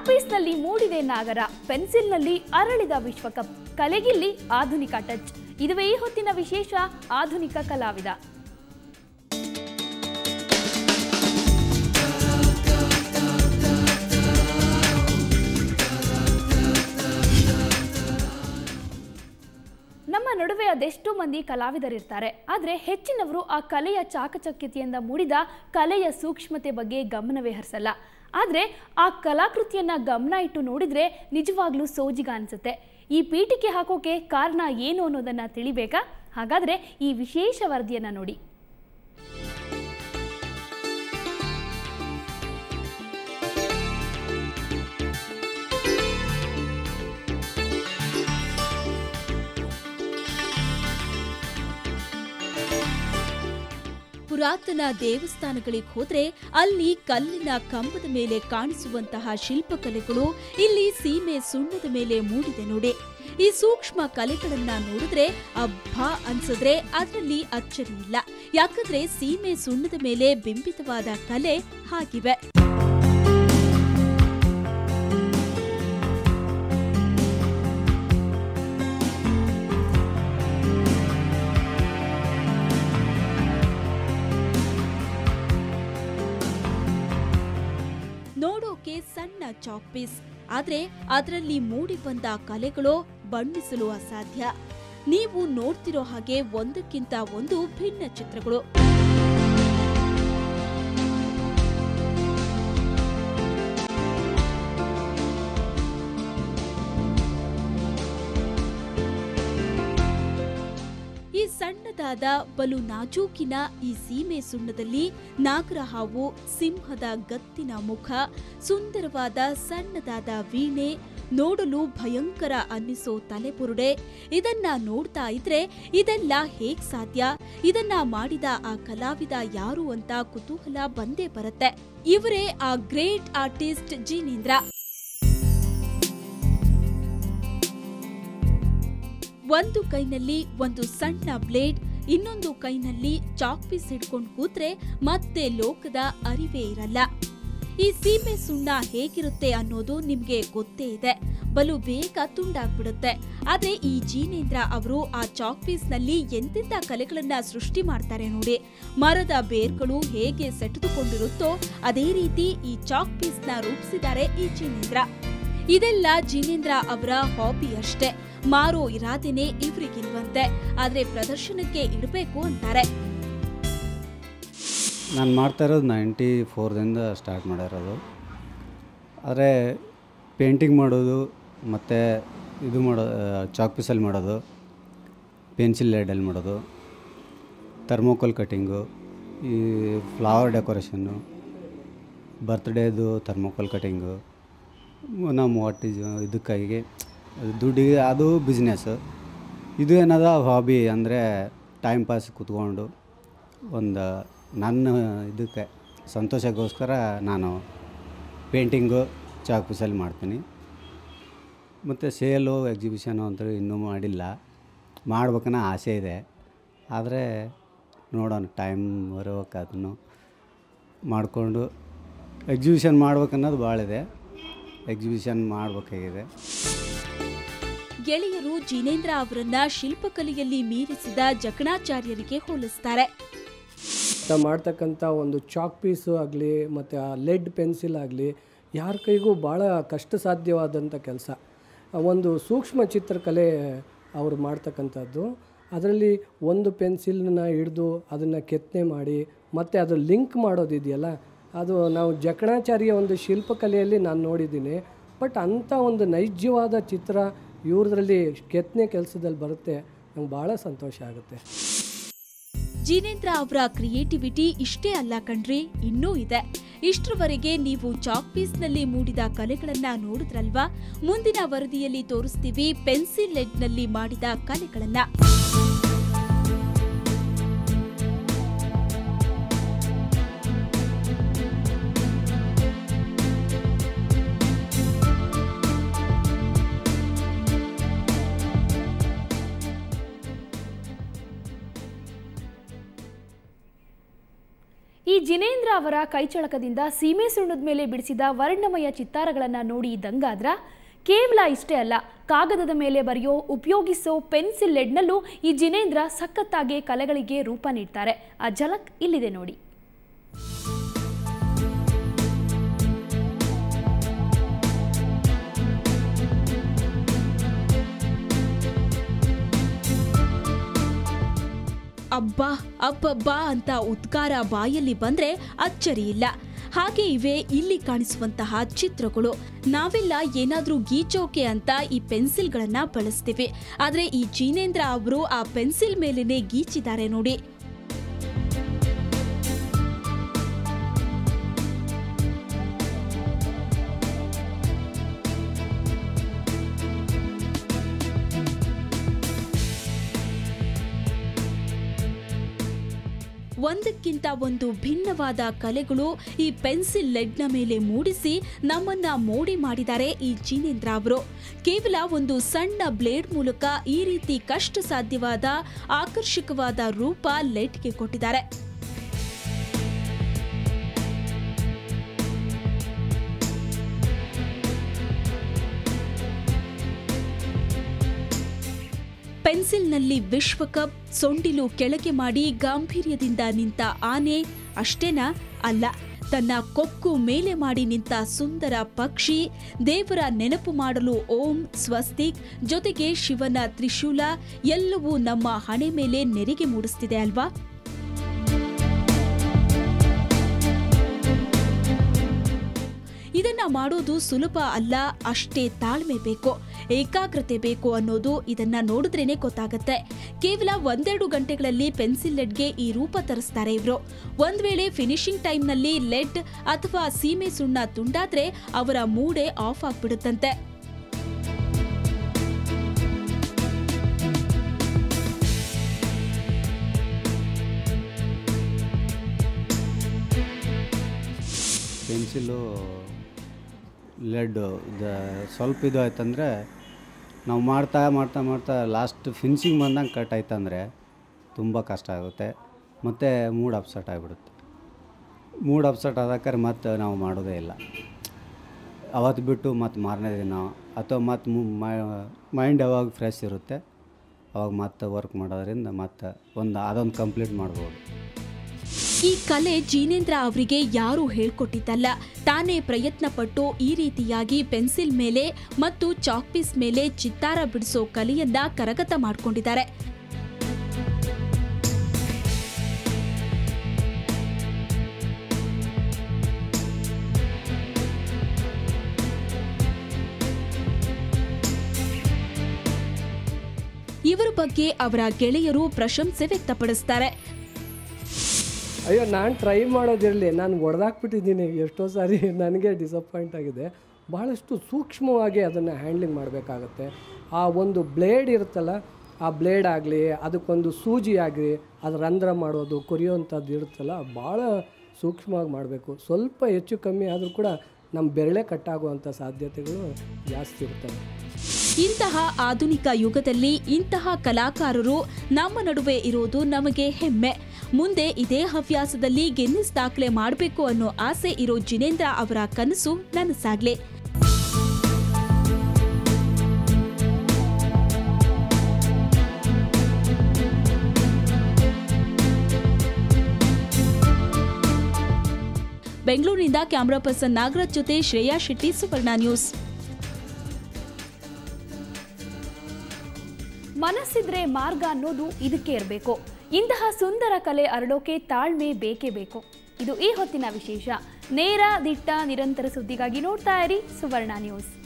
chalk ಪೀಸ್ನಲ್ಲಿ ಮೂಡಿದೆ ನಾಗರ ಪೆನ್ಸಿಲ್ನಲ್ಲಿ ಅರಳಿದ ವಿಶ್ವಕಪ್ ಕಲೆಗಿಲ್ಲಿ ಆಧುನಿಕ ಟಚ್ ಇದುವೇ ಈ ಹೊತ್ತಿನ ವಿಶೇಷ ಆಧುನಿಕ ಕಲಾವಿದ ನಮ್ಮ ನಡುವೆ ಅದೆಷ್ಟೋ ಮಂದಿ ಕಲಾವಿದರಿರ್ತಾರೆ ಆದರೆ ಹೆಚ್ಚಿನವರು ಆ ಕಲೆಯ ಚಾಕಚಕ್ಯತೆಯಿಂದ ಮೂಡಿದ ಕಲೆಯ ಸೂಕ್ಷ್ಮತೆ ಬಗ್ಗೆ ಗಮನವೇ ಹರಿಸಲ್ಲ ಆದರೆ ಆ ಕಲಾಕೃತಿಯನ್ನ ಗಮನ ಇಟ್ಟು ನೋಡಿದ್ರೆ ನಿಜವಾಗ್ಲೂ ಸೋಜಿಗ ಅನ್ಸುತ್ತೆ ಈ ಪೀಠಿಕೆ ಹಾಕೋಕೆ ಕಾರಣ ಏನು ಅನ್ನೋದನ್ನ ತಿಳಿಬೇಕಾ ಹಾಗಾದ್ರೆ ಈ ವಿಶೇಷ ವರದಿಯನ್ನ ನೋಡಿ ಪುರಾತನ ದೇವಸ್ಥಾನಗಳಿಗೆ ಹೋದ್ರೆ ಅಲ್ಲಿ ಕಲ್ಲಿನ ಕಂಬದ ಮೇಲೆ ಕಾಣಿಸುವಂತಹ ಶಿಲ್ಪಕಲೆಗಳು ಇಲ್ಲಿ ಸೀಮೆ ಸುಣ್ಣದ ಮೇಲೆ ಮೂಡಿದೆ ನೋಡಿ ಈ ಸೂಕ್ಷ್ಮ ಕಲೆಗಳನ್ನ ನೋಡಿದ್ರೆ ಅಬ್ಬಾ ಅನ್ಸಿದ್ರೆ ಅದರಲ್ಲಿ ಅಚ್ಚರಿ ಇಲ್ಲ ಯಾಕಂದ್ರೆ ಸೀಮೆ ಸುಣ್ಣದ ಮೇಲೆ ಬಿಂಬಿತವಾದ ಕಲೆ ಹಾಗಿವೆ ನೋಡೋಕೆ ಸಣ್ಣ ಚಾಕ್ ಪೀಸ್ ಆದ್ರೆ ಅದರಲ್ಲಿ ಮೂಡಿ ಬಂದ ಕಲೆಗಳು ಬಣ್ಣಿಸಲು ಅಸಾಧ್ಯ ನೀವು ನೋಡ್ತಿರೋ ಹಾಗೆ ಒಂದಕ್ಕಿಂತ ಒಂದು ಭಿನ್ನ ಚಿತ್ರಗಳು ಈ ಸಣ್ಣದಾದ ಬಲು ನಾಜೂಕಿನ ಈ ಸೀಮೆ ಸುಣ್ಣದಲ್ಲಿ ನಾಗರ ಹಾವು ಸಿಂಹದ ಗತ್ತಿನ ಮುಖ ಸುಂದರವಾದ ಸಣ್ಣದಾದ ವೀಣೆ ನೋಡಲು ಭಯಂಕರ ಅನ್ನಿಸೋ ತಲೆಬುರುಡೆ ಇದನ್ನ ನೋಡ್ತಾ ಇದ್ರೆ ಇದೆಲ್ಲ ಹೇಗ್ ಸಾಧ್ಯ ಇದನ್ನ ಮಾಡಿದ ಆ ಕಲಾವಿದ ಯಾರು ಅಂತ ಕುತೂಹಲ ಬಂದೇ ಬರುತ್ತೆ ಇವರೇ ಆ ಗ್ರೇಟ್ ಆರ್ಟಿಸ್ಟ್ ಜಿನೇಂದ್ರ ಒಂದು ಕೈನಲ್ಲಿ ಒಂದು ಸಣ್ಣ ಬ್ಲೇಡ್ ಇನ್ನೊಂದು ಕೈನಲ್ಲಿ ಚಾಕ್ ಪೀಸ್ ಹಿಡ್ಕೊಂಡು ಕೂತ್ರೆ ಮತ್ತೆ ಲೋಕದ ಅರಿವೇ ಇರಲ್ಲ ಈ ಸೀಮೆ ಸುಣ್ಣ ಹೇಗಿರುತ್ತೆ ಅನ್ನೋದು ನಿಮ್ಗೆ ಗೊತ್ತೇ ಇದೆ ಬಲು ಬೇಗ ತುಂಡಾಗ್ಬಿಡುತ್ತೆ ಆದ್ರೆ ಈ ಜೀನೇಂದ್ರ ಅವರು ಆ ಚಾಕ್ ಪೀಸ್ ನಲ್ಲಿ ಎಂತೆಂತ ಕಲೆಗಳನ್ನ ಸೃಷ್ಟಿ ಮಾಡ್ತಾರೆ ನೋಡಿ ಮರದ ಬೇರ್ಗಳು ಹೇಗೆ ಸೆಟೆದುಕೊಂಡಿರುತ್ತೋ ಅದೇ ರೀತಿ ಈ ಚಾಕ್ ಪೀಸ್ ನ ರೂಪಿಸಿದ್ದಾರೆ ಈ ಜೀನೇಂದ್ರ ಇದೆಲ್ಲ ಜಿನೇಂದ್ರ ಅವರ ಹಾಬಿ ಅಷ್ಟೇ ಮಾರೋ ಇರಾದೆನೆ ಇವ್ರಿಗಿಲ್ವಂತೆ ಆದ್ರೆ ಪ್ರದರ್ಶನಕ್ಕೆ ಇಡಬೇಕು ಅಂತಾರೆ ನಾನು ಮಾಡ್ತಾ ಇರೋದು ನೈಂಟಿ ಫೋರ್ದಿಂದ ಸ್ಟಾರ್ಟ್ ಮಾಡಿರೋದು ಆದರೆ ಪೇಂಟಿಂಗ್ ಮಾಡೋದು ಮತ್ತು ಇದು ಮಾಡೋ ಚಾಕ್ ಪೀಸಲ್ಲಿ ಮಾಡೋದು ಪೆನ್ಸಿಲ್ ಲೆಡಲ್ಲಿ ಮಾಡೋದು ಥರ್ಮೋಕೋಲ್ ಕಟ್ಟಿಂಗು ಈ ಫ್ಲವರ್ ಡೆಕೋರೇಷನ್ನು ಬರ್ತ್ಡೇದು ಥರ್ಮೋಕೋಲ್ ಕಟ್ಟಿಂಗು ನಮ್ಮ ವಾಟ್ ಈಸ್ ಇದಕ್ಕಾಗಿ ದುಡ್ಡಿಗೆ ಅದು ಬಿಸ್ನೆಸ್ಸು ಇದು ಏನದ ಹಾಬಿ ಅಂದರೆ ಟೈಮ್ ಪಾಸ್ ಕೂತ್ಕೊಂಡು ಒಂದು ನನ್ನ ಇದಕ್ಕೆ ಸಂತೋಷಕ್ಕೋಸ್ಕರ ನಾನು ಪೇಂಟಿಂಗು ಚಾಕ್ ಪೀಸಲ್ಲಿ ಮಾಡ್ತೀನಿ ಮತ್ತು ಸೇಲು ಎಕ್ಸಿಬಿಷನು ಅಂತ ಇನ್ನೂ ಮಾಡಿಲ್ಲ ಮಾಡ್ಬೇಕನ್ನೋ ಆಸೆ ಇದೆ ಆದರೆ ನೋಡೋಣ ಟೈಮ್ ಬರೋಕೆ ಅದನ್ನು ಮಾಡಿಕೊಂಡು ಎಕ್ಸಿಬಿಷನ್ ಮಾಡ್ಬೇಕನ್ನೋದು ಭಾಳ ಇದೆ ಎಕ್ಸಿಬಿಷನ್ ಮಾಡಬೇಕಾಗಿದೆ ಗೆಳೆಯರು ಜಿನೇಂದ್ರ ಅವರನ್ನ ಶಿಲ್ಪಕಲೆಯಲ್ಲಿ ಮೀರಿಸಿದ ಜಕಣಾಚಾರ್ಯರಿಗೆ ಹೋಲಿಸ್ತಾರೆ ನಾವು ಮಾಡ್ತಕ್ಕಂಥ ಒಂದು ಚಾಕ್ ಪೀಸು ಆಗಲಿ ಮತ್ತು ಆ ಲೆಡ್ ಪೆನ್ಸಿಲ್ ಆಗಲಿ ಯಾರ ಕೈಗೂ ಭಾಳ ಕಷ್ಟ ಸಾಧ್ಯವಾದಂಥ ಕೆಲಸ ಒಂದು ಸೂಕ್ಷ್ಮ ಚಿತ್ರಕಲೆ ಅವರು ಮಾಡ್ತಕ್ಕಂಥದ್ದು ಅದರಲ್ಲಿ ಒಂದು ಪೆನ್ಸಿಲ್ನ ಹಿಡಿದು ಅದನ್ನು ಕೆತ್ತನೆ ಮಾಡಿ ಮತ್ತು ಅದು ಲಿಂಕ್ ಮಾಡೋದಿದೆಯಲ್ಲ ಅದು ನಾವು ಜಕಣಾಚಾರ್ಯ ಒಂದು ಶಿಲ್ಪಕಲೆಯಲ್ಲಿ ನಾನು ನೋಡಿದ್ದೀನಿ ಬಟ್ ಅಂಥ ಒಂದು ನೈಜವಾದ ಚಿತ್ರ ಇವ್ರದ್ರಲ್ಲಿ ಕೆತ್ತನೆ ಕೆಲಸದಲ್ಲಿ ಬರುತ್ತೆ ನಂಗೆ ಭಾಳ ಸಂತೋಷ ಆಗುತ್ತೆ ಜಿನೇಂದ್ರ ಅವರ ಕ್ರಿಯೇಟಿವಿಟಿ ಇಷ್ಟೇ ಅಲ್ಲ ಕಣ್ರಿ ಇನ್ನೂ ಇದೆ ಇಷ್ಟರವರೆಗೆ ನೀವು ಚಾಕ್ ಪೀಸ್ ನಲ್ಲಿ ಮೂಡಿದ ಕಲೆಗಳನ್ನ ನೋಡಿದ್ರಲ್ವಾ ಮುಂದಿನ ವರದಿಯಲ್ಲಿ ತೋರಿಸ್ತೀವಿ ಪೆನ್ಸಿಲ್ ಲೆಡ್ ನಲ್ಲಿ ಮಾಡಿದ ಕಲೆಗಳನ್ನ ಈ ಜಿನೇಂದ್ರ ಅವರ ಕೈಚಳಕದಿಂದ ಸೀಮೆ ಸುಣ್ಣದ ಮೇಲೆ ಬಿಡಿಸಿದ ವರ್ಣಮಯ ಚಿತ್ತಾರಗಳನ್ನು ನೋಡಿ ದಂಗಾದ್ರ ಕೇವಲ ಇಷ್ಟೇ ಅಲ್ಲ ಕಾಗದದ ಮೇಲೆ ಬರೆಯೋ ಉಪಯೋಗಿಸೋ ಪೆನ್ಸಿಲ್ ಲೆಡ್ನಲ್ಲೂ ಈ ಜಿನೇಂದ್ರ ಸಖತ್ತಾಗಿ ಕಲೆಗಳಿಗೆ ರೂಪ ನೀಡ್ತಾರೆ ಆ ಝಲಕ್ ಇಲ್ಲಿದೆ ನೋಡಿ ಅಬ್ಬಾ ಅಬ್ಬಬ್ಬಾ ಅಂತ ಉದ್ಗಾರ ಬಾಯಲ್ಲಿ ಬಂದ್ರೆ ಅಚ್ಚರಿ ಇಲ್ಲ ಹಾಗೆ ಇವೆ ಇಲ್ಲಿ ಕಾಣಿಸುವಂತಹ ಚಿತ್ರಗಳು ನಾವೆಲ್ಲ ಏನಾದ್ರೂ ಗೀಚೋಕೆ ಅಂತ ಈ ಪೆನ್ಸಿಲ್ಗಳನ್ನ ಬಳಸ್ತೀವಿ ಆದ್ರೆ ಈ ಜೀನೇಂದ್ರ ಅವರು ಆ ಪೆನ್ಸಿಲ್ ಮೇಲೇನೆ ಗೀಚಿದ್ದಾರೆ ನೋಡಿ ಒಂದಕ್ಕಿಂತ ಒಂದು ಭಿನ್ನವಾದ ಕಲೆಗಳು ಈ ಪೆನ್ಸಿಲ್ ಲೆಡ್ನ ಮೇಲೆ ಮೂಡಿಸಿ ನಮ್ಮನ್ನ ಮೋಡಿ ಮಾಡಿದ್ದಾರೆ ಈ ಜೀನೇಂದ್ರ ಅವರು ಕೇವಲ ಒಂದು ಸಣ್ಣ ಬ್ಲೇಡ್ ಮೂಲಕ ಈ ರೀತಿ ಕಷ್ಟ ಸಾಧ್ಯವಾದ ಆಕರ್ಷಕವಾದ ರೂಪ ಲೆಡ್ಗೆ ಕೊಟ್ಟಿದ್ದಾರೆ ಪೆನ್ಸಿಲ್ನಲ್ಲಿ ವಿಶ್ವಕಪ್ ಸೊಂಡಿಲು ಕೆಳಗೆ ಮಾಡಿ ಗಾಂಭೀರ್ಯದಿಂದ ನಿಂತ ಆನೆ ಅಷ್ಟೇನಾ ಅಲ್ಲ ತನ್ನ ಕೊಕ್ಕು ಮೇಲೆ ಮಾಡಿ ನಿಂತ ಸುಂದರ ಪಕ್ಷಿ ದೇವರ ನೆನಪು ಮಾಡಲು ಓಂ ಸ್ವಸ್ತಿಕ್ ಜೊತೆಗೆ ಶಿವನ ತ್ರಿಶೂಲ ಎಲ್ಲವೂ ನಮ್ಮ ಹಣೆ ಮೇಲೆ ನೆರಿಗೆ ಮೂಡಿಸ್ತಿದೆ ಅಲ್ವಾ ಇದನ್ನ ಮಾಡೋದು ಸುಲಭ ಅಲ್ಲ ಅಷ್ಟೇ ತಾಳ್ಮೆ ಬೇಕು ಏಕಾಗ್ರತೆ ಬೇಕು ಅನ್ನೋದು ಇದನ್ನ ನೋಡಿದ್ರೇನೆ ಗೊತ್ತಾಗತ್ತೆ ಕೇವಲ ಒಂದೆರಡು ಗಂಟೆಗಳಲ್ಲಿ ಪೆನ್ಸಿಲ್ ಲೆಡ್ಗೆ ಈ ರೂಪ ತರಿಸ್ತಾರೆ ಇವರು ಒಂದ್ ವೇಳೆ ಫಿನಿಶಿಂಗ್ ಟೈಮ್ನಲ್ಲಿ ಲೆಡ್ ಅಥವಾ ಸೀಮೆ ಸುಣ್ಣ ತುಂಡಾದ್ರೆ ಅವರ ಮೂಡೆ ಆಫ್ ಆಗ್ಬಿಡುತ್ತಂತೆ ಪೆನ್ಸಿಲು ಲೆಡ್ಡು ದ ಸ್ವಲ್ಪ ಇದು ಆಯ್ತಂದರೆ ನಾವು ಮಾಡ್ತಾ ಮಾಡ್ತಾ ಮಾಡ್ತಾ ಲಾಸ್ಟ್ ಫಿನಿಶಿಂಗ್ ಬಂದಂಗೆ ಕಟ್ ಆಯ್ತಂದರೆ ತುಂಬ ಕಷ್ಟ ಆಗುತ್ತೆ ಮತ್ತು ಮೂಡ್ ಅಪ್ಸೆಟ್ ಆಗಿಬಿಡುತ್ತೆ ಮೂಡ್ ಅಪ್ಸೆಟ್ ಆದಕ್ಕಾರೆ ಮತ್ತೆ ನಾವು ಮಾಡೋದೇ ಇಲ್ಲ ಅವತ್ತು ಬಿಟ್ಟು ಮತ್ತು ಮಾರನೇ ದಿನ ಅಥವಾ ಮತ್ತು ಮೈಂಡ್ ಯಾವಾಗ ಫ್ರೆಶ್ ಇರುತ್ತೆ ಅವಾಗ ಮತ್ತೆ ವರ್ಕ್ ಮಾಡೋದ್ರಿಂದ ಮತ್ತೆ ಒಂದು ಅದೊಂದು ಕಂಪ್ಲೀಟ್ ಮಾಡ್ಬೋದು ಈ ಕಲೆ ಜೀನೇಂದ್ರ ಅವರಿಗೆ ಯಾರೂ ಹೇಳ್ಕೊಟ್ಟಿದ್ದಲ್ಲ ತಾನೇ ಪ್ರಯತ್ನ ಪಟ್ಟು ಈ ರೀತಿಯಾಗಿ ಪೆನ್ಸಿಲ್ ಮೇಲೆ ಮತ್ತು ಚಾಕ್ಪೀಸ್ ಮೇಲೆ ಚಿತ್ತಾರ ಬಿಡಿಸೋ ಕಲೆಯನ್ನ ಕರಗತ ಮಾಡ್ಕೊಂಡಿದ್ದಾರೆ ಇವರ ಬಗ್ಗೆ ಅವರ ಗೆಳೆಯರು ಪ್ರಶಂಸೆ ವ್ಯಕ್ತಪಡಿಸ್ತಾರೆ ಅಯ್ಯೋ ನಾನು ಟ್ರೈ ಮಾಡೋದಿರಲಿ ನಾನು ಹೊಡೆದಾಕ್ಬಿಟ್ಟಿದ್ದೀನಿ ಎಷ್ಟೋ ಸಾರಿ ನನಗೆ ಡಿಸಪಾಯಿಂಟ್ ಆಗಿದೆ ಭಾಳಷ್ಟು ಸೂಕ್ಷ್ಮವಾಗಿ ಅದನ್ನು ಹ್ಯಾಂಡ್ಲಿಂಗ್ ಮಾಡಬೇಕಾಗತ್ತೆ ಆ ಒಂದು ಬ್ಲೇಡ್ ಇರುತ್ತಲ್ಲ ಆ ಬ್ಲೇಡ್ ಆಗಲಿ ಅದಕ್ಕೊಂದು ಸೂಜಿ ಆಗಲಿ ಅದು ರಂಧ್ರ ಮಾಡೋದು ಕೊರಿಯೋವಂಥದ್ದು ಇರುತ್ತಲ್ಲ ಭಾಳ ಸೂಕ್ಷ್ಮವಾಗಿ ಮಾಡಬೇಕು ಸ್ವಲ್ಪ ಹೆಚ್ಚು ಕಮ್ಮಿ ಆದರೂ ಕೂಡ ನಮ್ಮ ಬೆರಳೆ ಕಟ್ಟಾಗುವಂಥ ಸಾಧ್ಯತೆಗಳು ಜಾಸ್ತಿ ಇರ್ತವೆ ಇಂತಹ ಆಧುನಿಕ ಯುಗದಲ್ಲಿ ಇಂತಹ ಕಲಾಕಾರರು ನಮ್ಮ ನಡುವೆ ಇರೋದು ನಮಗೆ ಹೆಮ್ಮೆ ಮುಂದೆ ಇದೇ ಹವ್ಯಾಸದಲ್ಲಿ ಗಿನ್ನಿಸ್ ದಾಖಲೆ ಮಾಡಬೇಕು ಅನ್ನೋ ಆಸೆ ಇರೋ ಜಿನೇಂದ್ರ ಅವರ ಕನಸು ನನಸಾಗ್ಲಿ ಬೆಂಗಳೂರಿನಿಂದ ಕ್ಯಾಮರಾ ಪರ್ಸನ್ ನಾಗರಾಜ್ ಜೊತೆ ಶ್ರೇಯಾ ಶೆಟ್ಟಿ ಸುವರ್ಣ ನ್ಯೂಸ್ ಮನಸ್ಸಿದ್ರೆ ಮಾರ್ಗ ಅನ್ನೋದು ಇದಕ್ಕೆ ಇರಬೇಕು ಇಂತಹ ಸುಂದರ ಕಲೆ ಅರಳೋಕೆ ತಾಳ್ಮೆ ಬೇಕೇ ಬೇಕು ಇದು ಈ ಹೊತ್ತಿನ ವಿಶೇಷ ನೇರ ದಿಟ್ಟ ನಿರಂತರ ಸುದ್ದಿಗಾಗಿ ನೋಡ್ತಾ ಇರಿ ಸುವರ್ಣ ನ್ಯೂಸ್